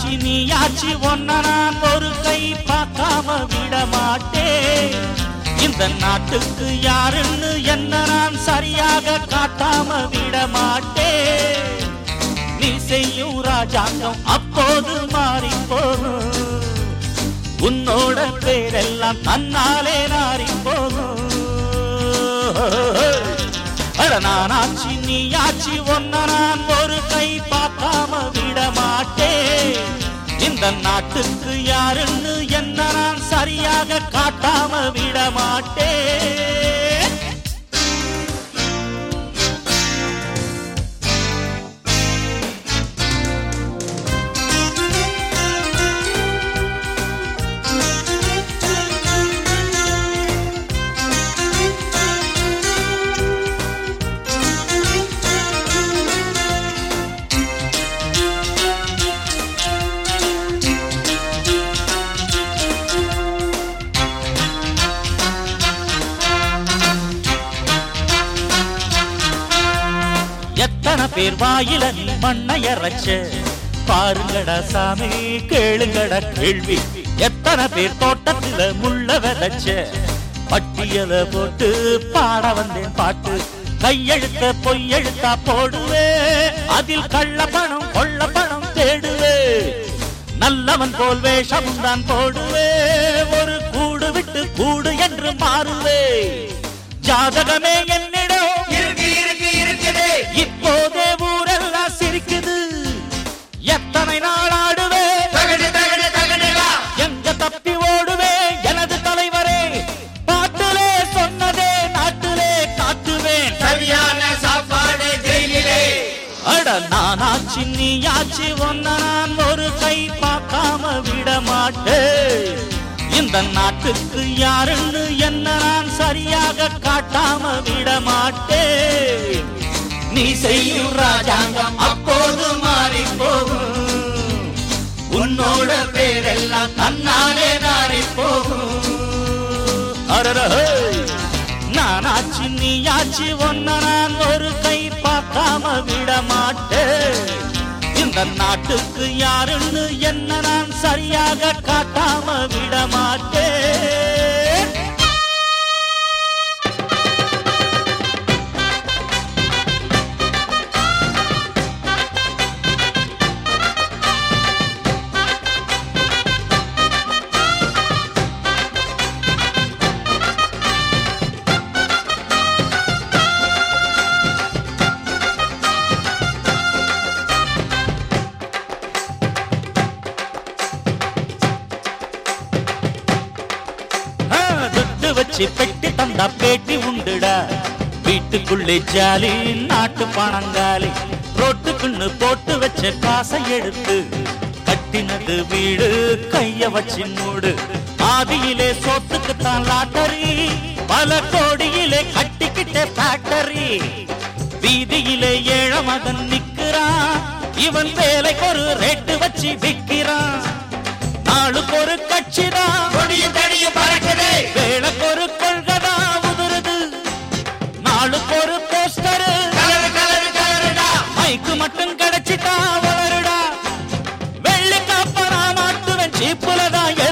நானாச்சி நீயாச்சி ஒன்ன நான் ஒரு கை பார்க்காம விட மாட்டேன் இந்த நாட்டுக்கு யாருன்னு என்ன நான் சரியாக காட்டாம விட மாட்டேன் நீ செய்யும் ராஜாங்கம் அப்போது மாறி போகும் உன்னோட பேரெல்லாம் தன்னாலே நாரி போகும் அட நானாச்சி நீயாச்சி ஒன்ன நான் ஒரு கை பார்க்காம விட மாட்டேன் இந்த நாட்டுக்கு யாருன்னு என்ன நான் சரியாக காட்டாம விட மாட்டேன் எத்தனை பேர் வாயில நீ மண்ணை அரைச்ச பாருங்கடா சாமி கேளுங்கடா கேள்வி எத்தனை பேர் தோட்டத்துல முள்ள விதைச்ச பட்டியல போட்டு பாட வந்தேன் பாட்டு கையெழுத்த பொய்யெழுத்தா போடுவே அதில் கள்ள பணம் கொள்ள பணம் தேடுவே நல்லவன் போல் வேஷமும் தான் போடுவே ஒரு கூடு விட்டு கூடு என்று மாறுவே ஜாதகமே என்னிடம் இருக்கு இருக்கு இருக்குது இப்போதே ஊரெல்லாம் சிரிக்குது எத்தனை நாள் ஆடுவே தகடு தகடு தகடுடா எங்க தப்பி ஓடுவே எனது தலைவரே பாட்டிலே சொன்னதே நாட்டிலே காட்டுவேன் சரியான சாப்பாடு ஜெயிலிலே அட நானாச்சி நீயாச்சி ஒன்ன நான் ஒரு கை பார்க்காம விட மாட்டேன் இந்த நாட்டுக்கு யாருன்னு என்ன நான் சரியாக காட்டாம விட மாட்டேன் நீ செய்யும் ராஜாங்கம் அப்போது மாறி போகும் உன்னோட பேரெல்லாம் தன்னாலே நாரி போகும் அரரஹே! நானாச்சு நீயாச்சு ஒன்ன நான் ஒரு கை பார்க்காம விட மாட்டேன் இந்த நாட்டுக்கு யாருன்னு என்ன நான் சரியாக காட்டாம விட மாட்டேன் ஆ, துட்டு வச்சு பெட்டி தந்தா பேட்டி உண்டுடா வீட்டுக்குள்ளே ஜாலி நாட்டு பணங்காலி ரோட்டுக்குன்னு போட்டு வச்ச காசை எடுத்து கட்டினது வீடு கைய வச்சு மூடு ஆதியிலே சோத்துக்குத்தான் லாட்டரி பல கோடியிலே கட்டிக்கிட்ட ஃபேக்டரி வீதியிலே ஏழ மகன் நிக்கிறான் இவன் வேலைக்கு ஒரு ரேட்டு வச்சு விக்கிறான் நாளுக்கு ஒரு கட்சிதான் கொடியும் தடியும் பறக்குது வேலைக்கு ஒரு கொள்கதா உதிருது நாளுக்கு ஒரு போஸ்டர் கலரு கலரு கலருடா மைக்கு மட்டும் கிடைச்சிட்டா வளருடா வெள்ளி காப்பனா மாட்டுவன் சீப்புல தான்